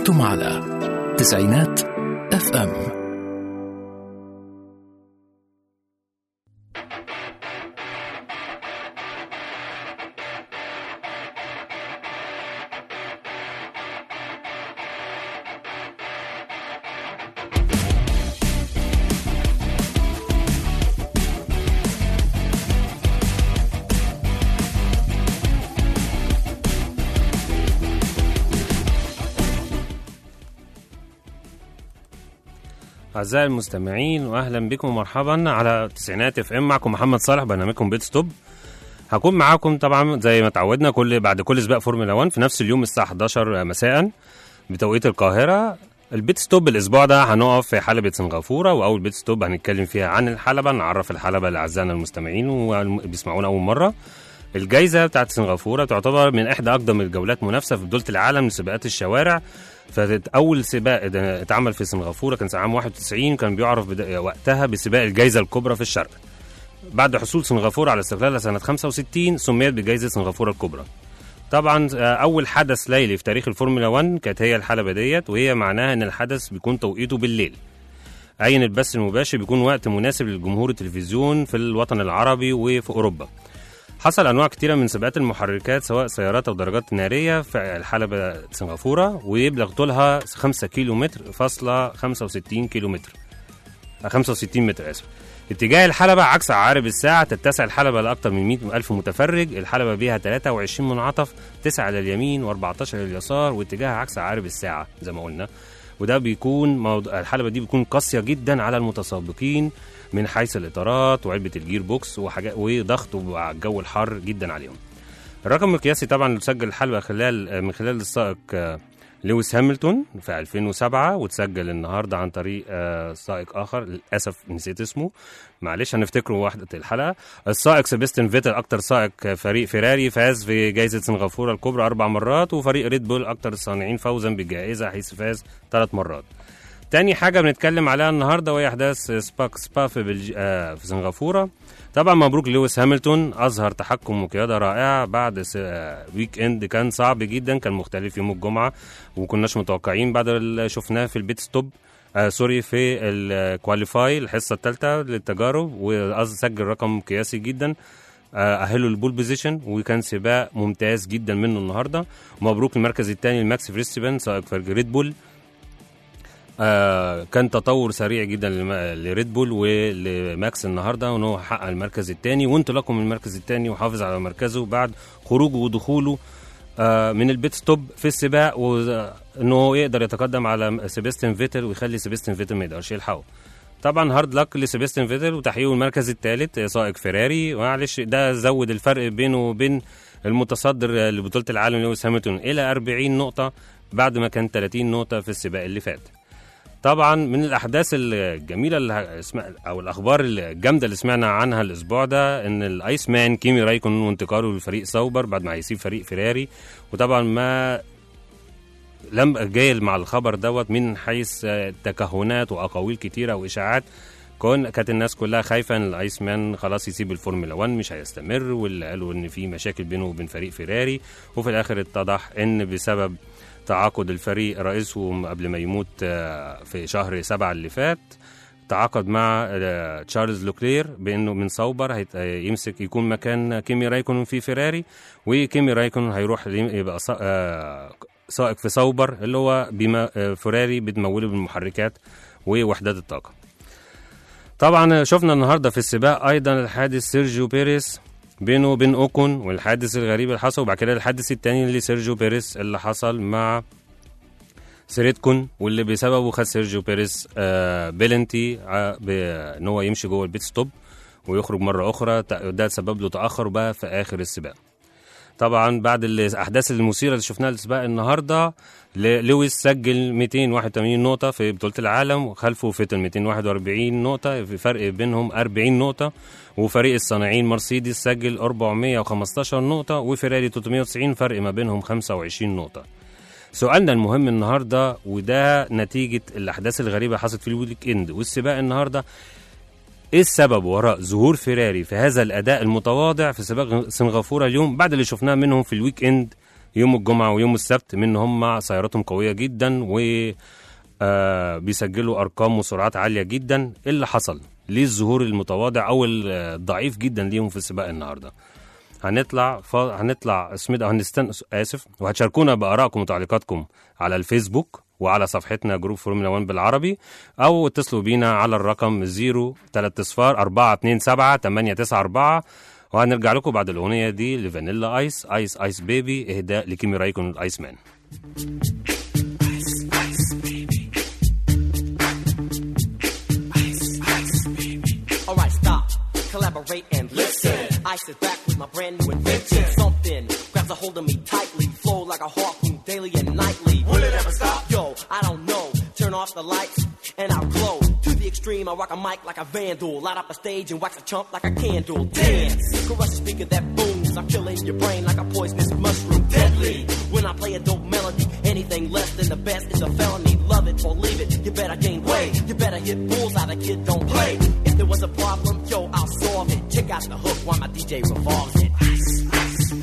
أنتم على تسعينات اف ام أعزائي المستمعين وأهلا بكم ومرحبا على تسعينات اف ام معكم محمد صالح برنامجكم بيت ستوب هكون معاكم طبعا زي ما تعودنا كل بعد كل سباق فورمولا 1 في نفس اليوم الساعة 11 مساء بتوقيت القاهرة البيت ستوب الأسبوع ده هنقف في حلبة سنغافورة وأول بيت ستوب هنتكلم فيها عن الحلبة نعرف الحلبة لأعزائنا المستمعين وبيسمعونا أول مرة الجائزة بتاعت سنغافورة تعتبر من إحدى أقدم الجولات منافسة في بطولة العالم لسباقات الشوارع فأول سباق ده اتعمل في سنغافورة كان عام 91 كان بيعرف بدا- وقتها بسباق الجائزة الكبرى في الشرق بعد حصول سنغافورة على استقلالها سنة 65 سميت بجائزة سنغافورة الكبرى طبعا آه، أول حدث ليلي في تاريخ الفورمولا 1 كانت هي الحلبة ديت وهي معناها إن الحدث بيكون توقيته بالليل أي إن البث المباشر بيكون وقت مناسب للجمهور التلفزيون في الوطن العربي وفي أوروبا حصل انواع كتيره من سباقات المحركات سواء سيارات او درجات ناريه في الحلبه سنغافوره ويبلغ طولها 5 كيلو متر فاصلة 65 كيلو متر آه، 65 متر اسف اتجاه الحلبة عكس عقارب الساعة تتسع الحلبة لأكثر من 100 ألف متفرج الحلبة بيها 23 منعطف 9 لليمين و14 لليسار واتجاهها عكس عقارب الساعة زي ما قلنا وده بيكون موضوع الحلبة دي بتكون قاسية جدا على المتسابقين من حيث الإطارات وعلبة الجير بوكس وحاجات وضغط والجو الحار جدا عليهم الرقم القياسي طبعا اللي سجل الحلبة خلال من خلال السائق آه، لويس هامilton في 2007 وتسجل النهارده عن طريق آه، سائق اخر للاسف نسيت اسمه معلش هنفتكره وحده الحلقه السائق سيباستيان فيتل اكتر سائق فريق فيراري فاز في جائزه سنغافوره الكبرى اربع مرات وفريق ريد بول اكتر الصانعين فوزا بالجائزه حيث فاز ثلاث مرات تاني حاجه بنتكلم عليها النهارده وهي احداث سباك سبا في, بلج... آه في سنغافوره طبعا مبروك لويس هامilton اظهر تحكم وقياده رائعه بعد س... آه ويك اند كان صعب جدا كان مختلف يوم الجمعه وكناش متوقعين بعد اللي شفناه في البيت ستوب آه سوري في الكواليفاي الحصه الثالثه للتجارب وسجل رقم قياسي جدا آه، أهله البول بوزيشن وكان سباق ممتاز جدا منه النهارده ومبروك المركز الثاني لماكس فريستيبن سائق فرق ريد بول آه كان تطور سريع جدا لم- لريد بول ولماكس النهارده وان هو حقق المركز الثاني وانطلاقه من المركز الثاني وحافظ على مركزه بعد خروجه ودخوله آه من البيت ستوب في السباق وانه هو يقدر يتقدم على سيباستيان فيتل ويخلي سيباستيان فيتل ما يقدرش يلحقه طبعا هارد لك لسيباستيان فيتل وتحقيقه المركز الثالث سائق فيراري معلش ده زود الفرق بينه وبين المتصدر لبطوله العالم لويس هامilton الى 40 نقطه بعد ما كان 30 نقطه في السباق اللي فات طبعا من الاحداث الجميله اللي اسمع او الاخبار الجامده اللي سمعنا عنها الاسبوع ده ان الايس مان كيمي رايكون وانتقاله لفريق ساوبر بعد ما هيسيب فريق فيراري وطبعا ما لم جاي مع الخبر دوت من حيث آه، تكهنات واقاويل كتيره واشاعات كون كانت الناس كلها خايفه ان الايس مان خلاص يسيب الفورمولا 1 مش هيستمر واللي قالوا ان في مشاكل بينه وبين فريق فيراري وفي الاخر اتضح ان بسبب تعاقد الفريق رئيسهم قبل ما يموت آه، في شهر سبعة اللي فات تعاقد مع آه، تشارلز لوكلير بانه من ساوبر هيت- آه، يمسك يكون مكان كيمي رايكون في فيراري وكيمي رايكون هيروح لي- يبقى صا- آه، سائق في ساوبر اللي هو بما آه، فيراري بتموله بالمحركات ووحدات الطاقه طبعا شفنا النهارده في السباق ايضا الحادث سيرجيو بيريس بينه وبين اوكون والحادث الغريب اللي حصل وبعد كده الحادث التاني لسيرجيو بيريس اللي حصل مع سيريتكون واللي بسببه خد سيرجيو بيريس آه بيلنتي آه ب- ان هو يمشي جوه البيت ستوب ويخرج مره اخرى ت- ده سبب له تاخر بقى في اخر السباق طبعا بعد الاحداث المثيره اللي شفناها السباق النهارده ل- لويس سجل 281 نقطه في بطوله العالم وخلفه فيتل 241 نقطه في فرق بينهم 40 نقطه وفريق الصانعين مرسيدس سجل 415 نقطه وفيراري 390 فرق ما بينهم 25 نقطه سؤالنا المهم النهارده وده نتيجه الاحداث الغريبه اللي حصلت في الويك اند والسباق النهارده ايه السبب وراء ظهور فيراري في هذا الاداء المتواضع في سباق سنغافوره اليوم بعد اللي شفناه منهم في الويك اند يوم الجمعه ويوم السبت من هم سياراتهم قويه جدا و آه بيسجلوا ارقام وسرعات عاليه جدا ايه اللي حصل ليه الظهور المتواضع او الضعيف جدا ليهم في السباق النهارده هنطلع ف... هنطلع اسمه ده هنستن اسف وهتشاركونا بارائكم وتعليقاتكم على الفيسبوك وعلى صفحتنا جروب فورمولا 1 بالعربي او اتصلوا بينا على الرقم 0 3 صفار 4 2 7 8 9 4 وهنرجع لكم بعد الاغنيه دي لفانيلا ايس ايس ايس بيبي اهداء لكيمي رايكون الايس مان Alright, stop, collaborate and listen. I sit back with my brand new invention. Something grabs a hold of me tightly, flow like a harpoon daily and nightly. Will it ever stop? Yo, I don't know. Turn off the lights and I'll glow. To the extreme, I rock a mic like a vandal. Light up a stage and wax a chump like a candle. Dance, crush a speaker that booms. I'm killing your brain like a poisonous mushroom. Deadly. When I play a dope melody, anything less than the best is a felony. Love it or leave it. You better gain weight. You better hit bullseye. The kid don't play. If there was a problem, yo, I'll solve it. Check out the hook while my DJ revolves it.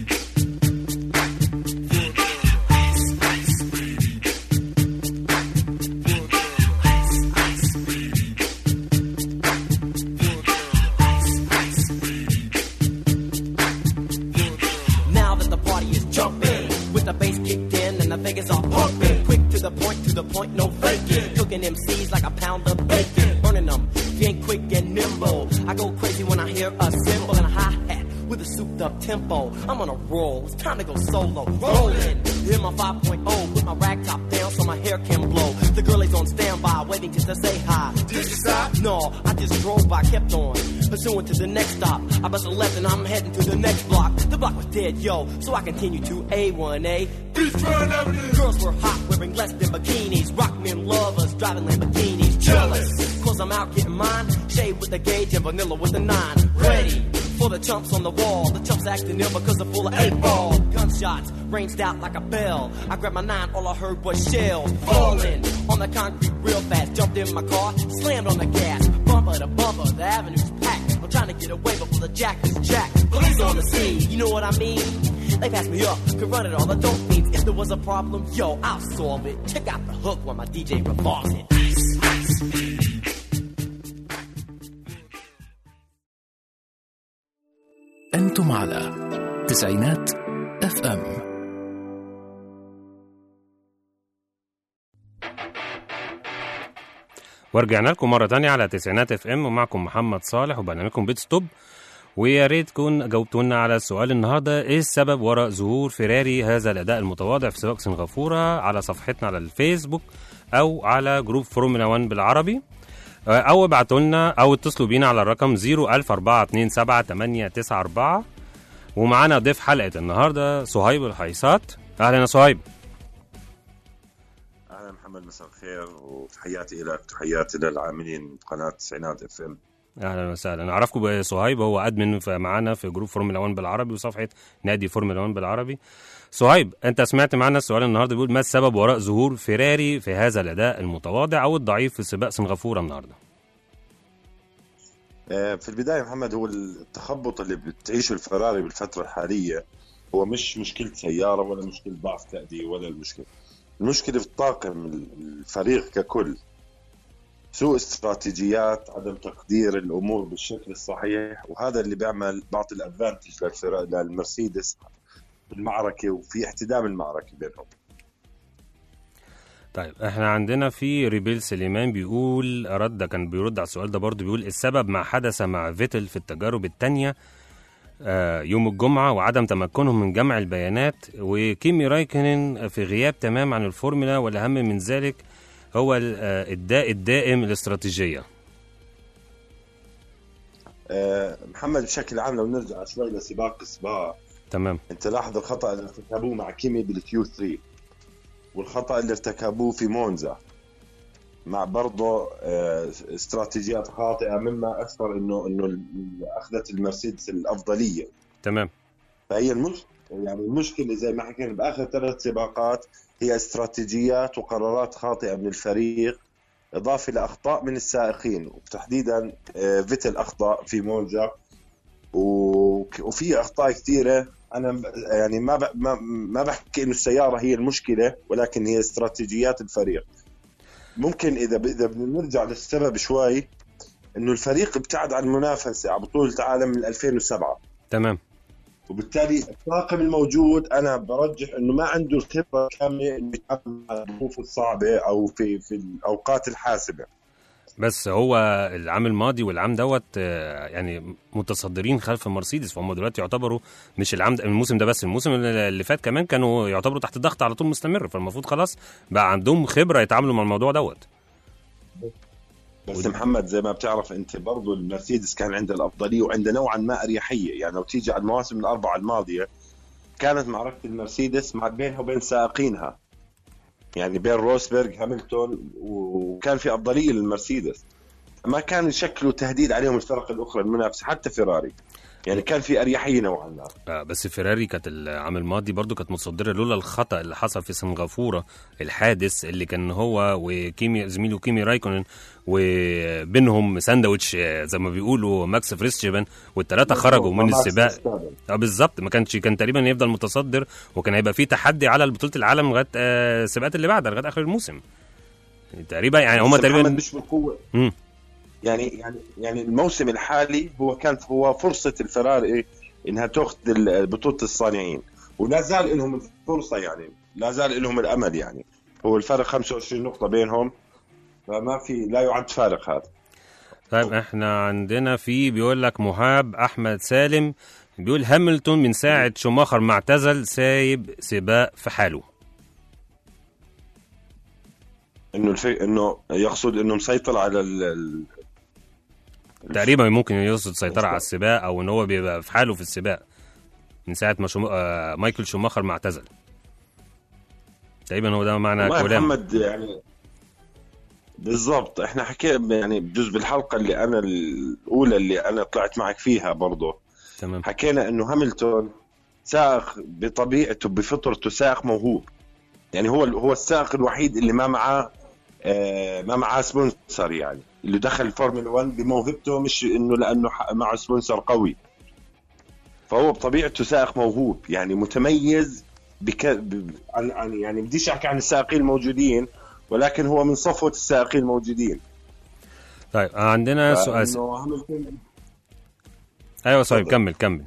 Now that the party is jumping, with the bass kicked in and the Vegas are pumping. Quick to the point, to the point, no faking. Cooking MCs like a pound of bacon. Burning them, if you ain't quick and nimble. I go crazy when I hear a cymbal and a hi hat with a souped up tempo. I'm on a roll, it's time to go solo. Rolling, hit my 5.0, put my rag top down so my hair can blow. The girl is on standby, waiting just to say hi. Did you stop? No, I just drove by, kept on. Pursuing to the next stop. I bust a left and I'm heading to the next block. The block was dead, yo, so I continue to A1A. Girls were hot, wearing less than bikinis. Rock men lovers, driving Lamborghinis. Jealous, cause I'm out getting mine. Shade with the gauge and vanilla with the nine. Ready for the chumps on the wall. The chumps acting ill because they're full of eight ball. Gunshots ranged out like a bell. I grabbed my nine, all I heard was shells falling on the concrete real fast. Jumped in my car, slammed on the gas. Bumper to bumper, the avenue's packed. I'm trying to get away before the jack is jacked. Police on the scene, you know what I mean? They pass me up, could run it all. I don't mean if there was a problem, yo, I'll solve it. Check out the hook while my DJ revolves it. أنتم على تسعينات اف ام ورجعنا لكم مرة تانية على تسعينات اف ام ومعكم محمد صالح وبرنامجكم بيت ستوب ويا ريت تكون جاوبتوا لنا على السؤال النهارده ايه السبب وراء ظهور فيراري هذا الاداء المتواضع في سباق سنغافوره على صفحتنا على الفيسبوك او على جروب فورمولا 1 بالعربي او ابعتوا لنا او اتصلوا بينا على الرقم 010427894 ومعانا ضيف حلقه النهارده صهيب الحيصات اهلا يا صهيب اهلا محمد مساء الخير وتحياتي لك تحياتي للعاملين قناه تسعينات اف ام اهلا وسهلا نعرفكم بصهيب هو ادمن في- معانا في جروب فورمولا 1 بالعربي وصفحه نادي فورمولا 1 بالعربي صهيب انت سمعت معنا السؤال النهارده بيقول ما السبب وراء ظهور فيراري في هذا الاداء المتواضع او الضعيف في سباق سنغافوره النهارده آه، في البدايه محمد هو التخبط اللي بتعيشه الفراري بالفتره الحاليه هو مش مشكله سياره ولا مشكله ضعف تاديه ولا المشكله المشكله في الطاقم الفريق ككل سوء استراتيجيات عدم تقدير الامور بالشكل الصحيح وهذا اللي بيعمل بعطي الادفانتج للفرق للمرسيدس بالمعركه وفي احتدام المعركه بينهم طيب احنا عندنا في ريبيل سليمان بيقول رد كان بيرد على السؤال ده برضه بيقول السبب ما حدث مع فيتل في التجارب الثانيه يوم الجمعة وعدم تمكنهم من جمع البيانات وكيمي رايكنن في غياب تمام عن الفورمولا والأهم من ذلك هو ال- آه، الداء الدائم الاستراتيجية آه، محمد بشكل عام لو نرجع شوي لسباق السباق تمام انت لاحظ الخطا اللي ارتكبوه مع كيمي بالكيو 3 والخطا اللي ارتكبوه في مونزا مع برضه آه، استراتيجيات خاطئه مما اثر انه انه ال- اخذت المرسيدس الافضليه تمام فهي المش... يعني المشكله زي ما حكينا باخر ثلاث سباقات هي استراتيجيات وقرارات خاطئه من الفريق اضافه لاخطاء من السائقين وتحديدا آه، فيتل اخطا في مونجا و... وفي اخطاء كثيره انا ب- يعني ما ب- ما ما بحكي انه السياره هي المشكله ولكن هي استراتيجيات الفريق ممكن اذا ب- اذا بدنا نرجع للسبب شوي انه الفريق ابتعد عن المنافسه على بطوله العالم من 2007 تمام وبالتالي الطاقم الموجود انا برجح انه ما عنده الخبره الكامله انه يتعامل مع الظروف الصعبه او في في الاوقات الحاسمه بس هو العام الماضي والعام دوت آه، يعني متصدرين خلف مرسيدس فهم دلوقتي يعتبروا مش العام ده الموسم ده بس الموسم اللي فات كمان كانوا يعتبروا تحت ضغط على طول مستمر فالمفروض خلاص بقى عندهم خبره يتعاملوا مع الموضوع دوت بس محمد زي ما بتعرف انت برضو المرسيدس كان عندها الافضليه وعندها نوعا ما اريحيه يعني لو تيجي على المواسم الاربعه الماضيه كانت معركه المرسيدس مع بينها وبين سائقينها يعني بين روسبرغ هاملتون وكان في افضليه للمرسيدس ما كان يشكلوا تهديد عليهم الفرق الاخرى المنافسه حتى فيراري يعني كان في اريحيه نوعا ما آه، بس فيراري كانت العام الماضي برضو كانت متصدره لولا الخطا اللي حصل في سنغافوره الحادث اللي كان هو وكيمي زميله كيمي رايكونن وبينهم ساندويتش آه، زي ما بيقولوا ماكس فريستشيبن والثلاثه خرجوا من السباق اه بالظبط ما كانش كان تقريبا يفضل متصدر وكان هيبقى في تحدي على بطوله العالم لغايه آه، السباقات اللي بعدها لغايه اخر الموسم تقريبا يعني هم بس محمد تقريبا مش بالقوه مم. يعني يعني يعني الموسم الحالي هو كان هو فرصه الفراري انها تاخذ ال- بطوله الصانعين ولا زال لهم الفرصه يعني لا زال لهم الامل يعني هو الفرق 25 نقطه بينهم فما في لا يعد فارق هذا طيب احنا عندنا في بيقول لك مهاب احمد سالم بيقول هاملتون من ساعه شوماخر ما اعتزل سايب سباق في حاله انه الف... انه يقصد انه مسيطر على ال... ال- تقريبا ممكن يقصد سيطره على السباق او ان هو بيبقى في حاله في السباق من ساعه ما شوم... آه مايكل شوماخر ما اعتزل تقريبا هو ده معنى والله كلام محمد يعني بالضبط احنا حكينا يعني بجوز بالحلقه اللي انا الاولى اللي انا طلعت معك فيها برضه تمام حكينا انه هاملتون سائق بطبيعته بفطرته سائق موهوب يعني هو هو السائق الوحيد اللي ما معاه آه، ما معاه سبونسر يعني اللي دخل الفورمولا 1 بموهبته مش انه لانه ح- معه سبونسر قوي فهو بطبيعته سائق موهوب يعني متميز بك... ب... عن... عن يعني بديش احكي عن السائقين الموجودين ولكن هو من صفوه السائقين الموجودين طيب عندنا سؤال فإنه هاملتون ايوه طيب اتفضل. كمل كمل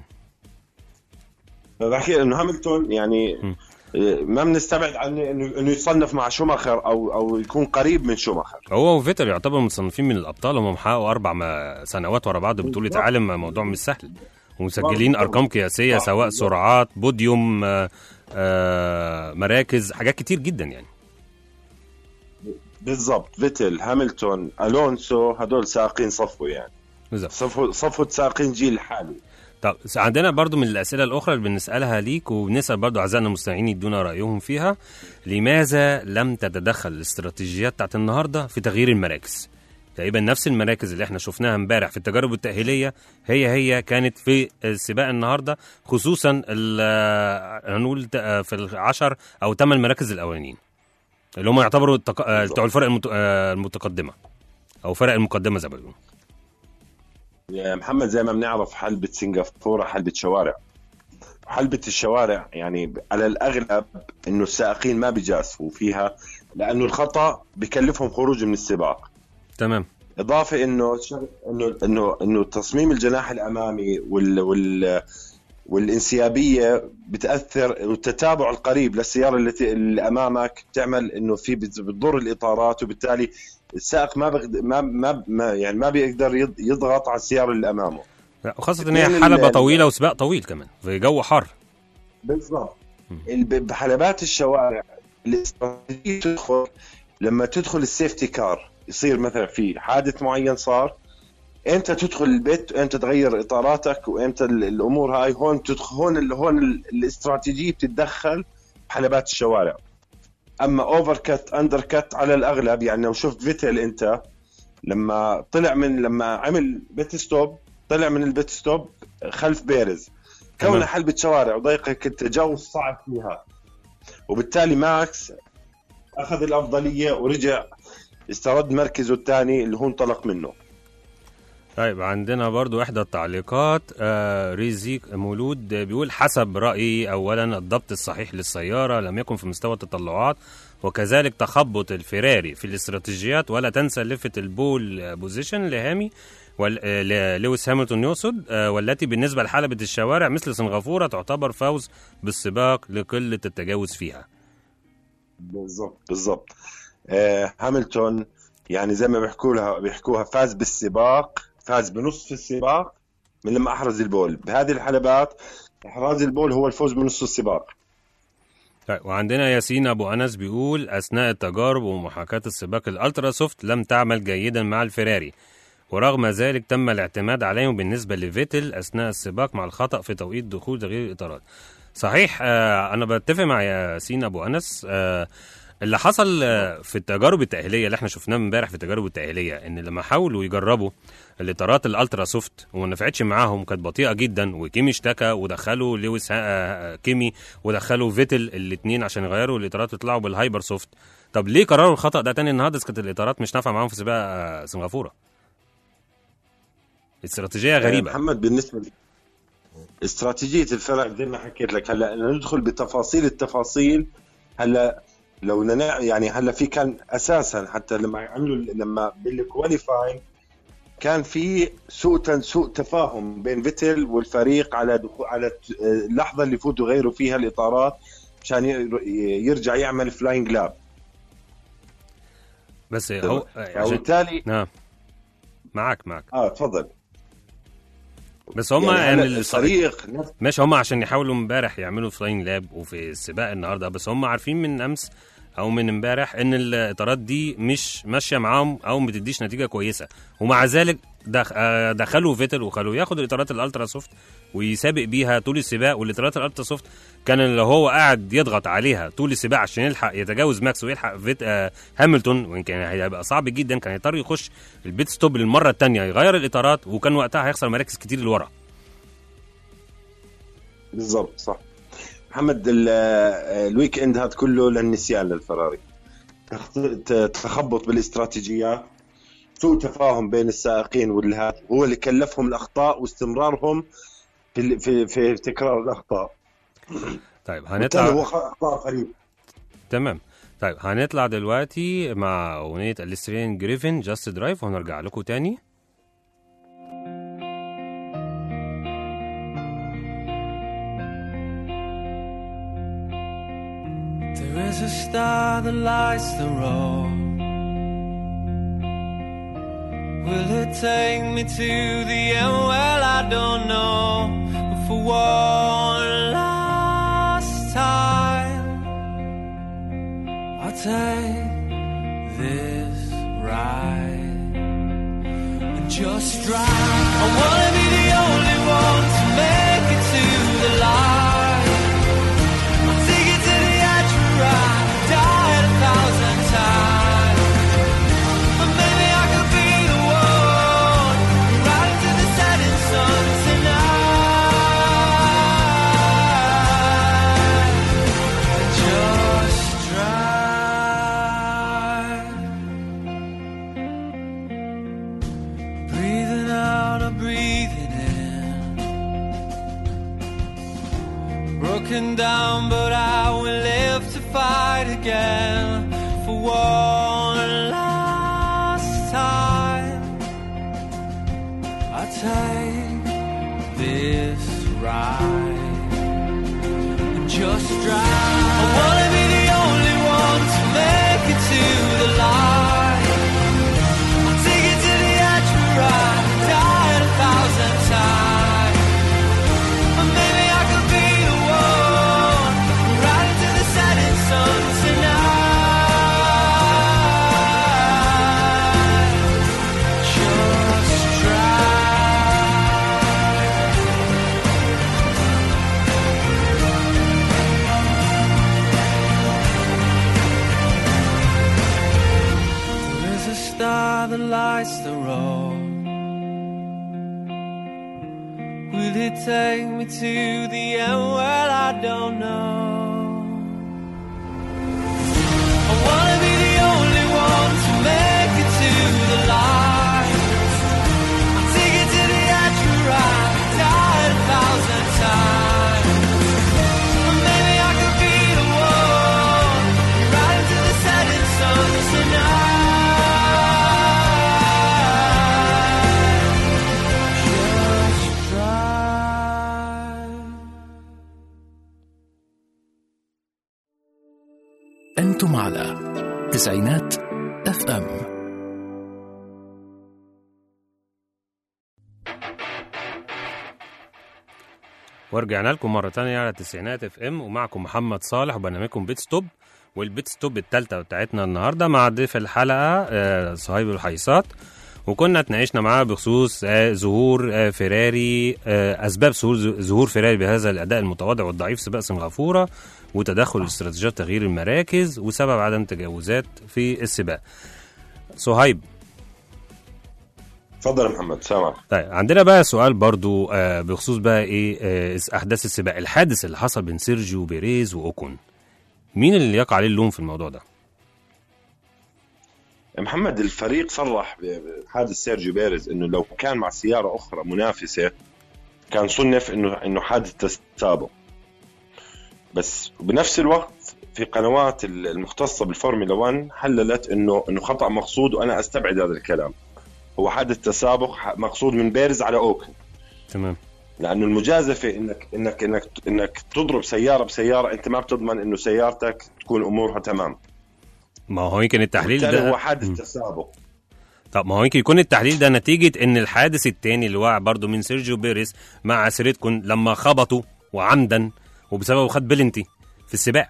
فبحكي انه هاملتون يعني م. إيه، ما بنستبعد عنه انه انه يصنف مع شوماخر او او يكون قريب من شوماخر هو وفيتر يعتبر متصنفين من الابطال هم محققوا اربع ما- سنوات ورا بعض بطوله بالظبط. عالم موضوع مش سهل ومسجلين بالظبط. ارقام قياسيه صح، سواء بالظبط. سرعات بوديوم آه، آه، مراكز حاجات كتير جدا يعني بالضبط فيتل هاملتون الونسو هدول سائقين صفوه يعني بالظبط صفوه صفوه سائقين جيل حالي طب س- عندنا برضو من الأسئلة الأخرى اللي بنسألها ليك وبنسأل برضو أعزائنا المستمعين يدونا رأيهم فيها لماذا لم تتدخل الاستراتيجيات بتاعت النهاردة في تغيير المراكز تقريبا نفس المراكز اللي احنا شفناها امبارح في التجارب التأهيلية هي هي كانت في السباق النهاردة خصوصا ال- هنقول ت- في العشر أو ثمان مراكز الأولانيين اللي هم يعتبروا التق... آه، بتوع الفرق المت... آه، المتقدمة أو فرق المقدمة زي ما بيقولوا يا محمد زي ما بنعرف حلبة سنغافورة حلبة شوارع حلبة الشوارع يعني على الأغلب إنه السائقين ما بيجازفوا فيها لأنه الخطأ بكلفهم خروج من السباق تمام اضافه انه شغ- انه انه انه تصميم الجناح الامامي وال وال والانسيابيه بتاثر والتتابع القريب للسياره التي اللي امامك تعمل انه في بت- بتضر الاطارات وبالتالي السائق ما بغد ما ما, ما يعني ما بيقدر يض- يضغط على السياره اللي امامه لا، وخاصة إن هي اثنين حلبة ال- طويلة وسباق طويل كمان في جو حر بالضبط الب- بحلبات الشوارع الاستراتيجيه تدخل لما تدخل السيفتي كار يصير مثلا في حادث معين صار امتى تدخل البيت وامتى تغير اطاراتك وامتى ال- الامور هاي هون تدخل هون ال- هون ال- الاستراتيجيه بتتدخل بحلبات الشوارع اما اوفر كت اندر كت على الاغلب يعني لو شفت فيتل انت لما طلع من لما عمل بيت ستوب طلع من البيت ستوب خلف بيرز تمام. كونها حلبة شوارع وضيقة التجاوز صعب فيها وبالتالي ماكس اخذ الافضليه ورجع استرد مركزه الثاني اللي هو انطلق منه طيب عندنا برضو إحدى التعليقات آه ريزيك مولود آه، بيقول حسب رأيي أولا الضبط الصحيح للسيارة لم يكن في مستوى التطلعات وكذلك تخبط الفيراري في الاستراتيجيات ولا تنسى لفة البول آه، بوزيشن لهامي وال- آه، ل- لويس هامilton يقصد آه، والتي بالنسبة لحلبة الشوارع مثل سنغافورة تعتبر فوز بالسباق لقلة التجاوز فيها بالضبط بالضبط آه هاملتون يعني زي ما بيحكوا لها بيحكوها فاز بالسباق فاز بنصف السباق من لما احرز البول بهذه الحلبات احراز البول هو الفوز بنصف السباق طيب وعندنا ياسين ابو انس بيقول اثناء التجارب ومحاكاه السباق الالترا سوفت لم تعمل جيدا مع الفيراري ورغم ذلك تم الاعتماد عليهم بالنسبه لفيتل اثناء السباق مع الخطا في توقيت دخول تغيير الاطارات صحيح آه انا بتفق مع ياسين ابو انس آه اللي حصل آه، في التجارب التأهيلية اللي احنا شفناه امبارح في التجارب التأهيلية ان لما حاولوا يجربوا الاطارات الالترا سوفت وما نفعتش معاهم كانت بطيئة جدا وكيمي اشتكى ودخلوا لويس ها- آه، كيمي ودخلوا فيتل الاثنين عشان يغيروا الاطارات ويطلعوا بالهايبر سوفت طب ليه قرروا الخطأ ده تاني النهارده إذا كانت الاطارات مش نافعة معاهم في سباق آه، سنغافورة استراتيجية آه، غريبة محمد بالنسبه ل- استراتيجيه الفرق زي ما حكيت لك هلا ندخل بتفاصيل التفاصيل هلا لو ننا يعني هلا في كان اساسا حتى لما عملوا لما بالكواليفاين كان في سوء تن- سوء تفاهم بين فيتل والفريق على دخول على ت- اللحظه اللي يفوتوا يغيروا فيها الاطارات عشان ي- يرجع يعمل فلاينج لاب بس هو آه، عشان وبالتالي نعم معاك معاك اه تفضل بس هم يعني يعني, هلا الص- الفريق نفسه ماشي هم عشان يحاولوا امبارح يعملوا فلاين لاب وفي السباق النهارده بس هم عارفين من امس او من امبارح ان الاطارات دي مش ماشيه معاهم او ما بتديش نتيجه كويسه ومع ذلك دخ... آه، دخلوا فيتل وخلوه ياخد الاطارات الالترا سوفت ويسابق بيها طول السباق والاطارات الالترا سوفت كان اللي هو قاعد يضغط عليها طول السباق عشان يلحق يتجاوز ماكس ويلحق فيت آه هامilton وان كان هيبقى صعب جدا كان يضطر يخش البيت ستوب للمره الثانيه يغير الاطارات وكان وقتها هيخسر مراكز كتير لورا بالضبط صح محمد ال- آه، الويك اند هذا كله للنسيان للفراري تخط- ت- تخبط بالاستراتيجيات سوء تفاهم بين السائقين والهاد هو اللي كلفهم الاخطاء واستمرارهم في ال- في في تكرار الاخطاء طيب بالتالي هنطلع هو خ- اخطاء فريق تمام طيب هنطلع دلوقتي مع اغنيه السترين جريفن جاست درايف وهنرجع لكم تاني There is a star that lights the road. Will it take me to the end? Well, I don't know. But for one last time, I'll take this ride and just drive. I wanna be the only one to make it to the light. I'll take it to the edge where I died a thousand times. But maybe I could be the one right into the setting sun tonight. Just drive. Breathing out or breathing in. Broken down, but I will live to fight again for one last time. I take this ride and just drive. I wanna be the only one to make it to the light. I'll take it to the edge where I died a thousand times. But maybe I could be the one right into the setting sun tonight. Just drive. There is a star that lights the road. Will it take me to the end? Well, I don't know. I wanna be the only one to make it to the light. I'll take أنتم على تسعينات اف ام ورجعنا لكم مرة تانية على تسعينات اف ام ومعكم محمد صالح وبرنامجكم بيت ستوب والبيت ستوب التالتة بتاعتنا النهاردة مع ضيف الحلقة آه، صهيب الحيصات وكنا اتناقشنا معاه بخصوص آه، ظهور آه، فيراري آه، اسباب ظهور ظهور فيراري بهذا الاداء المتواضع والضعيف سباق سنغافوره وتدخل استراتيجيات تغيير المراكز وسبب عدم تجاوزات في السباق. صهيب تفضل يا محمد سامع طيب عندنا بقى سؤال برضو آه، بخصوص بقى ايه آه، احداث السباق الحادث اللي حصل بين سيرجيو بيريز واوكون مين اللي يقع عليه اللوم في الموضوع ده محمد الفريق صرح بحادث سيرجيو بيريز انه لو كان مع سياره اخرى منافسه كان صنف انه انه حادث تسابق بس بنفس الوقت في قنوات المختصه بالفورمولا 1 حللت انه انه خطا مقصود وانا استبعد هذا الكلام هو حادث تسابق مقصود من بيرز على اوكن تمام لانه المجازفه انك انك انك انك تضرب سياره بسياره انت ما بتضمن انه سيارتك تكون امورها تمام ما هو يمكن التحليل بالتالي ده هو حادث مم. تسابق طب ما هو يمكن يكون التحليل ده نتيجة ان الحادث التاني اللي وقع برضه من سيرجيو بيريز مع سيريتكون لما خبطوا وعمدا وبسببه خد بلنتي في السباق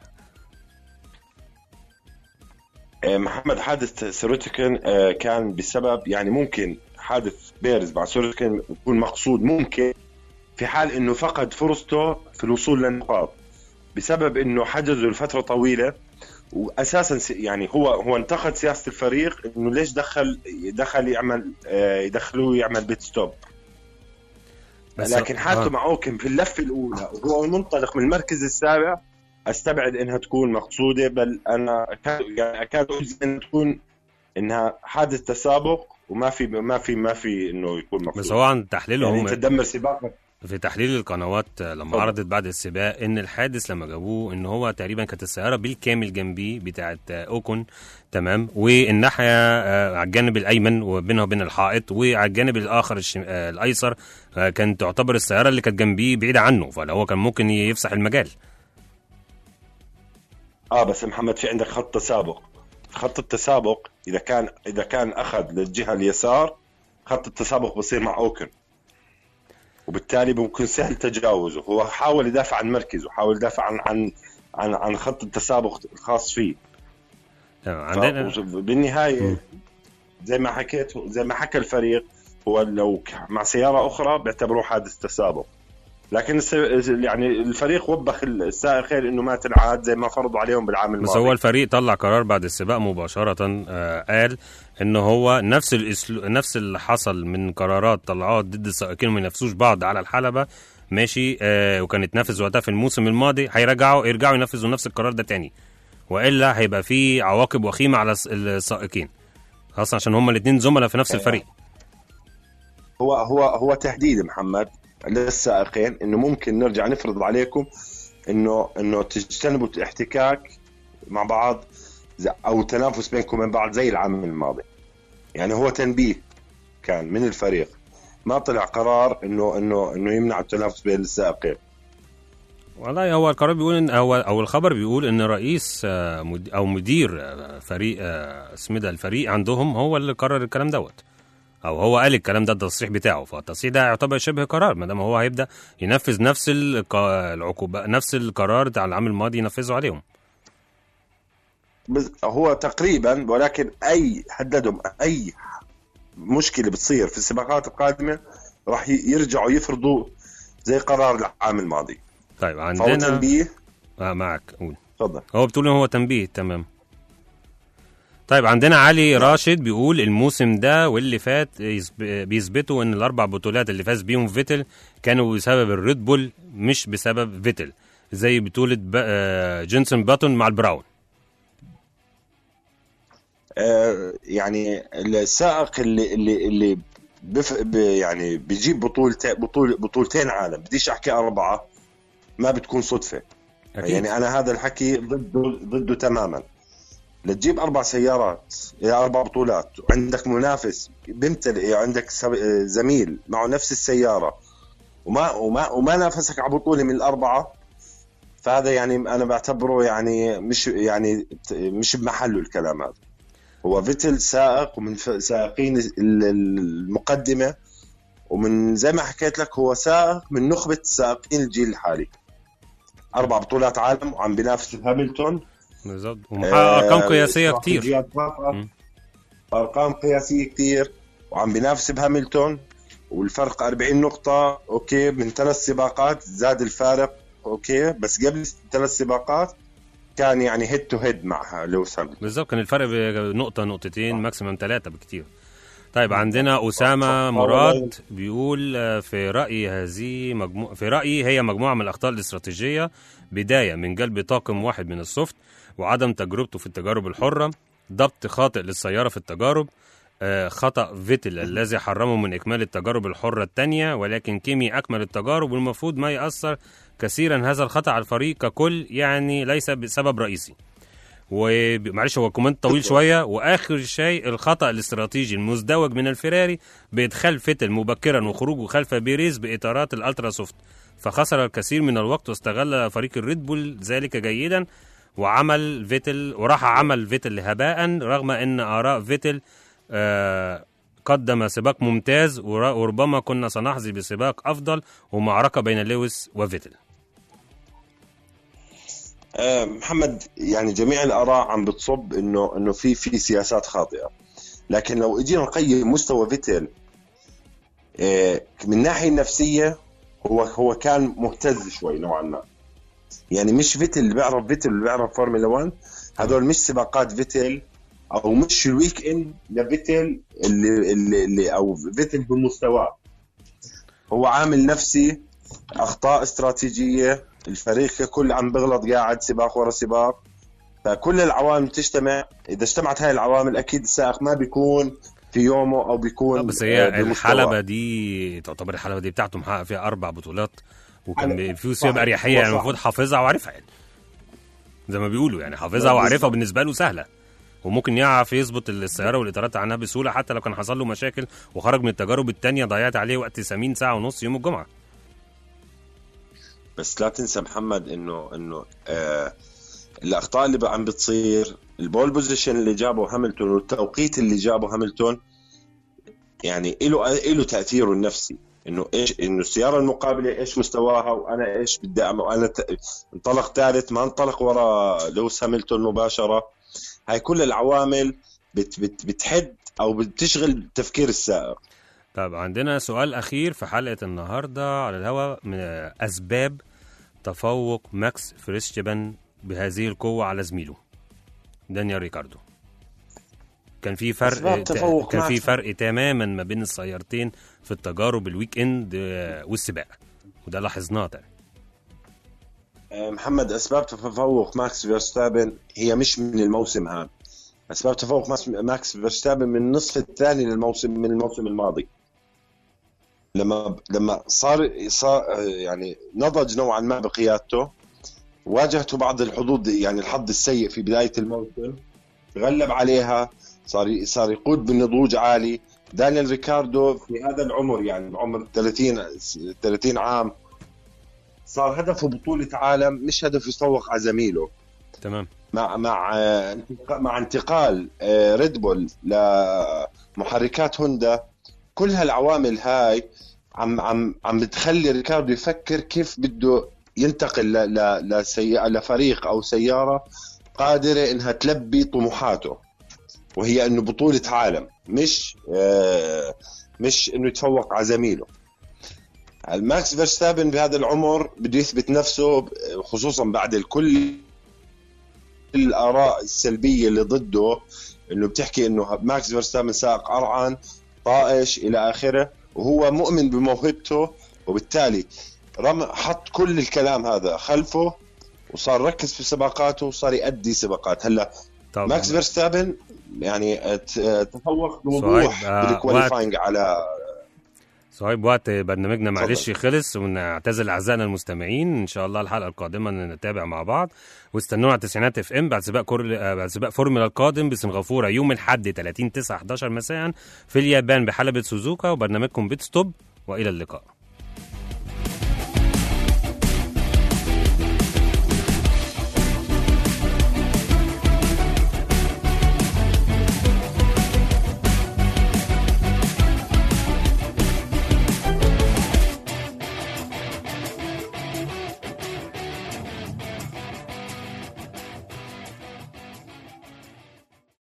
آه، محمد حادث سيروتيكن آه، كان بسبب يعني ممكن حادث بيرز مع سيروتيكن يكون مقصود ممكن في حال انه فقد فرصته في الوصول للنقاط بسبب انه حجزه لفتره طويله واساسا س- يعني هو هو انتقد سياسه الفريق انه ليش دخل دخل يعمل آه، يدخلوه يعمل بيت ستوب لكن حالته آه. مع اوكن في اللفه الاولى وهو منطلق من المركز السابع استبعد انها تكون مقصوده بل انا أكاد يعني اكاد اجزم انها تكون انها حادث تسابق وما في ما في ما في انه يكون مقصود بس هو عن تحليلهم يعني انت تدمر سباقك في تحليل القنوات آه، لما اتفضل. عرضت بعد السباق ان الحادث لما جابوه ان هو تقريبا كانت السياره بالكامل جنبيه بتاعه آه، اوكون تمام والناحيه آه، على الجانب الايمن وبينها وبين الحائط وعلى الجانب الاخر الشم... آه، الايسر آه، كانت تعتبر السياره اللي كانت جنبيه بعيده عنه فلو هو كان ممكن يفسح المجال اه بس محمد في عندك خط تسابق خط التسابق اذا كان اذا كان اخذ للجهه اليسار خط التسابق بصير مع اوكن وبالتالي ممكن سهل تجاوزه هو حاول يدافع عن مركزه حاول يدافع عن عن عن, عن خط التسابق الخاص فيه تمام، عندنا ف- بالنهايه زي ما حكيت زي ما حكى الفريق هو لو ك- مع سياره اخرى بيعتبروه حادث تسابق لكن الس- يعني الفريق وبخ السائقين انه ما تنعاد زي ما فرضوا عليهم بالعام بس الماضي هو الفريق طلع قرار بعد السباق مباشرة آه قال ان هو نفس الاسلو... نفس اللي حصل من قرارات طلعوها ضد السائقين وما ينافسوش بعض على الحلبة ماشي آه وكانت نافذ وقتها في الموسم الماضي هيرجعوا يرجعوا ينفذوا نفس القرار ده تاني والا هيبقى في عواقب وخيمة على الس- السائقين خاصة عشان هما الاثنين زملاء في نفس الفريق هو هو هو تهديد محمد للسائقين انه ممكن نرجع نفرض عليكم انه انه تجتنبوا الاحتكاك مع بعض ز- او تنافس بينكم وبين بعض زي العام الماضي يعني هو تنبيه كان من الفريق ما طلع قرار انه انه انه يمنع التنافس بين السائقين والله هو القرار بيقول ان هو او الخبر بيقول ان رئيس آه، مد- او مدير آه، فريق آه، اسمه ده الفريق عندهم هو اللي قرر الكلام دوت او هو قال الكلام ده التصريح بتاعه فالتصريح ده يعتبر شبه قرار ما دام هو هيبدا ينفذ نفس الق- العقوبه نفس القرار بتاع العام الماضي ينفذه عليهم بس هو تقريبا ولكن اي حددهم اي مشكله بتصير في السباقات القادمه راح ي- يرجعوا يفرضوا زي قرار العام الماضي طيب فهو عندنا تنبيه آه معك قول تفضل هو بتقول ان هو تنبيه تمام طيب عندنا علي راشد بيقول الموسم ده واللي فات يثب- بيثبتوا ان الاربع بطولات اللي فاز بيهم فيتل كانوا بسبب الريد بول مش بسبب فيتل زي بطولة ب- آه، جينسون باتون مع البراون آه يعني السائق اللي اللي اللي بف ب- يعني بيجيب بطولتين بطول بطولتين عالم بديش احكي اربعه ما بتكون صدفه أكيد. يعني انا هذا الحكي ضده ضده تماما لتجيب اربع سيارات الى اربع بطولات وعندك منافس بيمتلئ عندك سب- زميل معه نفس السياره وما وما وما نافسك على بطوله من الاربعه فهذا يعني انا بعتبره يعني مش يعني مش بمحله الكلام هذا هو فيتل سائق ومن ف- سائقين ال- ال- المقدمه ومن زي ما حكيت لك هو سائق من نخبه سائقين الجيل الحالي اربع بطولات عالم وعم بينافس هامilton بالظبط ومحقق ارقام آه، قياسيه كتير استراتيجيات خاطئة. مم. ارقام قياسيه كتير وعم بينافس بهاملتون والفرق 40 نقطة اوكي من ثلاث سباقات زاد الفارق اوكي بس قبل ثلاث سباقات كان يعني هيد تو هيد مع لويس هاملتون بالظبط كان الفرق بنقطة نقطتين ماكسيمم ثلاثة بكتير طيب عندنا أسامة مراد بيقول آه، في رأيي هذه مجموعة في رأيي هي مجموعة من الأخطاء الاستراتيجية بداية من جلب طاقم واحد من السوفت وعدم تجربته في التجارب الحرة ضبط خاطئ للسيارة في التجارب آه، خطأ فيتل الذي حرمه من إكمال التجارب الحرة الثانية ولكن كيمي أكمل التجارب والمفروض ما يأثر كثيرا هذا الخطأ على الفريق ككل يعني ليس بسبب رئيسي ومعلش هو كومنت طويل شويه واخر شيء الخطا الاستراتيجي المزدوج من الفيراري بادخال فيتل مبكرا وخروجه خلف بيريز باطارات الالترا سوفت فخسر الكثير من الوقت واستغل فريق الريد بول ذلك جيدا وعمل فيتل وراح عمل فيتل هباء رغم ان اراء فيتل آه قدم سباق ممتاز ور- وربما كنا سنحظي بسباق افضل ومعركه بين لويس وفيتل آه، محمد يعني جميع الاراء عم بتصب انه انه في في سياسات خاطئه لكن لو اجينا نقيم مستوى فيتل آه، من الناحيه النفسيه هو هو كان مهتز شوي نوعا ما يعني مش فيتل اللي بيعرف فيتل اللي بيعرف فورمولا 1 هذول مش سباقات فيتل او مش الويك اند لفيتل اللي, اللي, اللي او فيتل بمستواه هو عامل نفسي اخطاء استراتيجيه الفريق ككل عم بغلط قاعد سباق ورا سباق فكل العوامل تجتمع اذا اجتمعت هاي العوامل اكيد السائق ما بيكون في يومه او بيكون آه، بس آه، هي بمستواه. الحلبة دي تعتبر الحلبة دي بتاعته محقق فيها أربع بطولات وكان أنا- بي- في صح، سياب أريحية هو يعني صح. المفروض حافظها وعارفها يعني زي ما بيقولوا يعني حافظها لا، وعارفها بالظبط. بالنسبة له سهلة وممكن يعرف يظبط السيارة والإطارات عنها بسهولة حتى لو كان حصل له مشاكل وخرج من التجارب التانية ضيعت عليه وقت ثمين ساعة ونص يوم الجمعة بس لا تنسى محمد انه انه آه الاخطاء اللي عم بتصير البول بوزيشن اللي جابه هاملتون والتوقيت اللي جابه هاملتون يعني له له تاثيره النفسي انه ايش انه السياره المقابله ايش مستواها وانا ايش بدي اعمل وانا ت... انطلق ثالث ما انطلق ورا لويس هاملتون مباشره هاي كل العوامل بت... بت... بتحد او بتشغل تفكير السائق طب عندنا سؤال أخير في حلقة النهاردة على الهواء من أسباب تفوق ماكس فريستشبن بهذه القوة على زميله دانيال ريكاردو كان في فرق أسباب تفوق كان في ماكس. فرق تماما ما بين السيارتين في التجارب الويك اند آه، والسباق وده لاحظناه ده. محمد اسباب تفوق ماكس فيرستابن هي مش من الموسم هذا اسباب تفوق ماكس- ماكس فيرستابن من النصف الثاني للموسم من الموسم الماضي لما لما صار صار يعني نضج نوعا ما بقيادته واجهته بعض الحظوظ يعني الحظ السيء في بدايه الموسم تغلب عليها صار صار يقود بنضوج عالي دانيال ريكاردو في هذا العمر يعني بعمر 30 30 عام صار هدفه بطولة عالم مش هدف يسوق على زميله تمام مع مع آه، مع انتقال آه، ريد بول لمحركات هوندا كل هالعوامل هاي عم عم عم بتخلي ريكاردو يفكر كيف بده ينتقل ل- ل- لسي... لفريق او سياره قادره انها تلبي طموحاته وهي انه بطوله عالم مش آه، مش انه يتفوق على زميله الماكس فيرستابن بهذا العمر بده يثبت نفسه خصوصا بعد الكل الاراء السلبيه اللي ضده انه بتحكي انه ماكس فيرستابن سائق ارعن طائش الى اخره وهو مؤمن بموهبته وبالتالي رم حط كل الكلام هذا خلفه وصار ركز في سباقاته وصار يأدي سباقات هلا طب ماكس فيرستابن يعني ت- تفوق بوضوح صحيح. آه، بالكواليفاينج على صهيب وقت برنامجنا معلش خلص ونعتذر لاعزائنا المستمعين ان شاء الله الحلقه القادمه نتابع مع بعض واستنونا على التسعينات اف ام بعد سباق كور... آه، بعد سباق فورمولا القادم بسنغافوره يوم الاحد 30 9 11 مساء في اليابان بحلبة سوزوكا وبرنامجكم بيت ستوب والى اللقاء